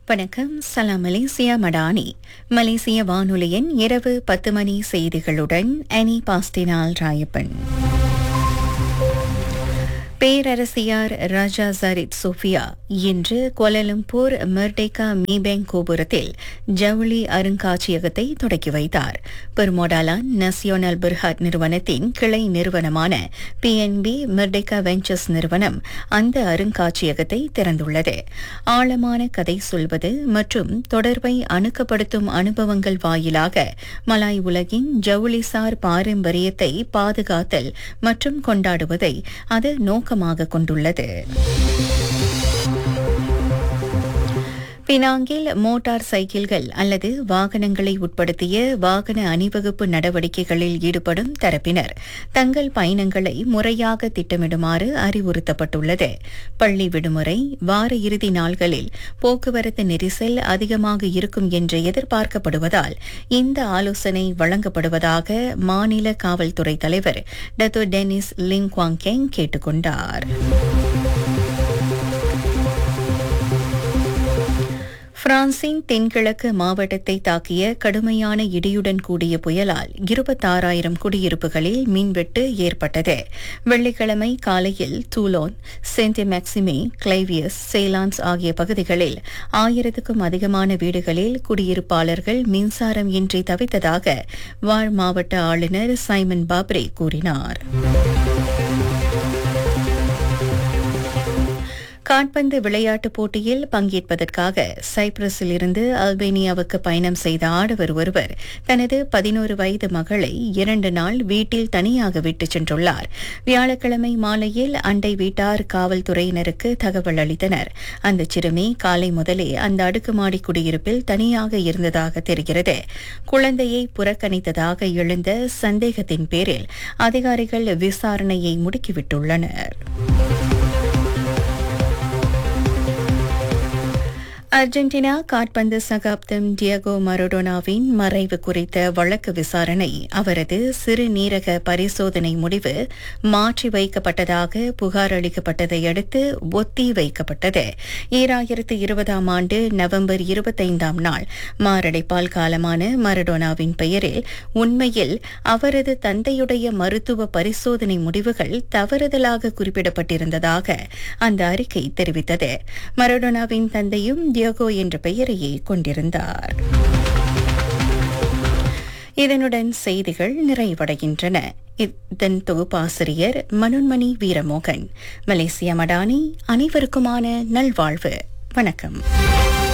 வணக்கம் சலாம் மலேசியா மடானி மலேசிய வானொலியின் இரவு பத்து மணி செய்திகளுடன் அனி பாஸ்டினால் ராயப்பன் பேரரசியார் ராஜா ஜரித் சோஃபியா இன்று கோலலம்பூர் மெர்டேகா மீபேங் கோபுரத்தில் ஜவுளி அருங்காட்சியகத்தை தொடக்கி வைத்தார் பெர்மோடாலான் நசியோனல் பிர்ஹாட் நிறுவனத்தின் கிளை நிறுவனமான பிஎன்பி மெர்டேகா வெஞ்சர்ஸ் நிறுவனம் அந்த அருங்காட்சியகத்தை திறந்துள்ளது ஆழமான கதை சொல்வது மற்றும் தொடர்பை அணுக்கப்படுத்தும் அனுபவங்கள் வாயிலாக மலாய் உலகின் ஜவுளிசார் பாரம்பரியத்தை பாதுகாத்தல் மற்றும் கொண்டாடுவதை அது நோக்கமாக கொண்டுள்ளது பினாங்கில் மோட்டார் சைக்கிள்கள் அல்லது வாகனங்களை உட்படுத்திய வாகன அணிவகுப்பு நடவடிக்கைகளில் ஈடுபடும் தரப்பினர் தங்கள் பயணங்களை முறையாக திட்டமிடுமாறு அறிவுறுத்தப்பட்டுள்ளது பள்ளி விடுமுறை வார இறுதி நாள்களில் போக்குவரத்து நெரிசல் அதிகமாக இருக்கும் என்று எதிர்பார்க்கப்படுவதால் இந்த ஆலோசனை வழங்கப்படுவதாக மாநில காவல்துறை தலைவர் டத்தோ டெனிஸ் லிங் குவாங்கெங் கேட்டுக் கொண்டார் பிரான்சின் தென்கிழக்கு மாவட்டத்தை தாக்கிய கடுமையான இடியுடன் கூடிய புயலால் இருபத்தாறாயிரம் குடியிருப்புகளில் மின்வெட்டு ஏற்பட்டது வெள்ளிக்கிழமை காலையில் தூலோன் சென்ட் மேக்சிமே கிளைவியஸ் சேலான்ஸ் ஆகிய பகுதிகளில் ஆயிரத்துக்கும் அதிகமான வீடுகளில் குடியிருப்பாளர்கள் மின்சாரம் இன்றி தவித்ததாக வாழ் மாவட்ட ஆளுநர் சைமன் பாப்ரே கூறினார் காட்பந்து விளையாட்டுப் போட்டியில் பங்கேற்பதற்காக சைப்ரஸில் இருந்து அல்பேனியாவுக்கு பயணம் செய்த ஆடவர் ஒருவர் தனது பதினோரு வயது மகளை இரண்டு நாள் வீட்டில் தனியாக விட்டுச் சென்றுள்ளார் வியாழக்கிழமை மாலையில் அண்டை வீட்டார் காவல்துறையினருக்கு தகவல் அளித்தனர் அந்த சிறுமி காலை முதலே அந்த அடுக்குமாடி குடியிருப்பில் தனியாக இருந்ததாக தெரிகிறது குழந்தையை புறக்கணித்ததாக எழுந்த சந்தேகத்தின் பேரில் அதிகாரிகள் விசாரணையை முடுக்கிவிட்டுள்ளனர் அர்ஜென்டினா காட்பந்து சகாப்தம் டியகோ மரடோனாவின் மறைவு குறித்த வழக்கு விசாரணை அவரது சிறுநீரக பரிசோதனை முடிவு மாற்றி வைக்கப்பட்டதாக புகார் அளிக்கப்பட்டதை அடுத்து ஒத்தி வைக்கப்பட்டது ஈராயிரத்து இருபதாம் ஆண்டு நவம்பர் இருபத்தைந்தாம் நாள் மாரடைப்பால் காலமான மரடோனாவின் பெயரில் உண்மையில் அவரது தந்தையுடைய மருத்துவ பரிசோதனை முடிவுகள் தவறுதலாக குறிப்பிடப்பட்டிருந்ததாக அந்த அறிக்கை தெரிவித்தது மரடோனாவின் தந்தையும் டியோகோ என்ற பெயரையே கொண்டிருந்தார் இதனுடன் செய்திகள் நிறைவடைகின்றன இதன் தொகுப்பாசிரியர் மனோன்மணி வீரமோகன் மலேசிய மடானி அனைவருக்குமான நல்வாழ்வு வணக்கம்